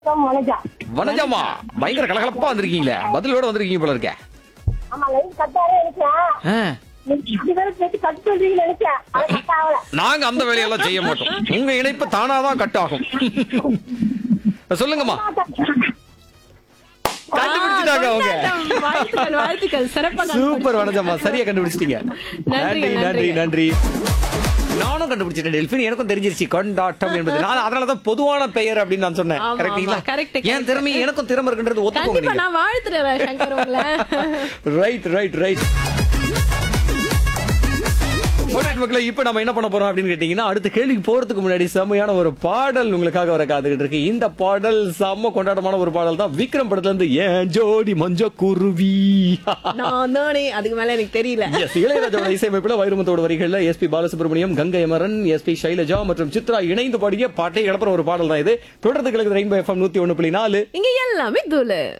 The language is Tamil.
வணக்கா வனஜாமா பயங்கர கலகலப்பா வந்திருக்கீங்களே பதிலோட வந்திருக்கீங்க போல இருக்க ஆமா லைன் கட்டாவே இருக்கேன் ஆ, இது வேற சேர்த்து கட் சொல்றீங்கன்னு நினைச்சேன் அது கட் ஆகல நாங்க அந்த வேலையெல்லாம் செய்ய மாட்டோம் உங்க இணைப்பு தானாதான் கட் ஆகும் சொல்லுங்கம்மா கண்டுபிடிச்சிட்டாங்க அவங்க கொண்டாட்டம். வாழ்த்துக்கள் வாழ்த்துக்கள் சிறப்பாக சூப்பர் வனஜாமா சரியா கண்டுபிடிச்சிட்டீங்க நன்றிங்க, நன்றி நன்றி நன்றிங்க. நன்றி நானும் கண்டுபிடிச்சிட்டேன் டெல்பின் எனக்கும் தெரிஞ்சிருச்சு கொண்டாட்டம் என்பது நான் அதனாலதான் பொதுவான பெயர் அப்படின்னு நான் சொன்னேன் ஆமா, கரெக்டுங்களா ஆமா, correct, என் correct. திறமை எனக்கும் திறமை இருக்குன்றது ஒத்துக்கோங்க கண்டிப்பா நீங்க நான் வாழ்த்துறேன் சங்கர் உங்களை ரைட் ரைட் ரைட் மக்களே இப்ப நம்ம என்ன பண்ண போறோம் அப்படின்னு கேட்டீங்கன்னா அடுத்த கேள்விக்கு போறதுக்கு முன்னாடி செம்மையான ஒரு பாடல் உங்களுக்காக வர காத்துக்கிட்டு இருக்கு இந்த பாடல் செம்ம கொண்டாட்டமான ஒரு பாடல் தான் விக்ரம் படத்துல இருந்து ஏன் ஜோடி மஞ்ச குருவி நான் தானே அதுக்கு மேல எனக்கு தெரியல Yes, இளையராஜாவோட இசையமைப்புல வைரமுத்தோட வரிகள்ல எஸ்பி பாலசுப்ரமணியம் கங்கை அமரன் எஸ்பி சைலஜா மற்றும் சித்ரா இணைந்து பாடிய பாட்டை இழப்புற ஒரு பாடல் தான் இது தொடர்ந்து கிழக்கு ரெயின்போ எஃப்எம் நூத்தி ஒண்ணு புள்ளி நாலு இங்க எல்லாமே தூளு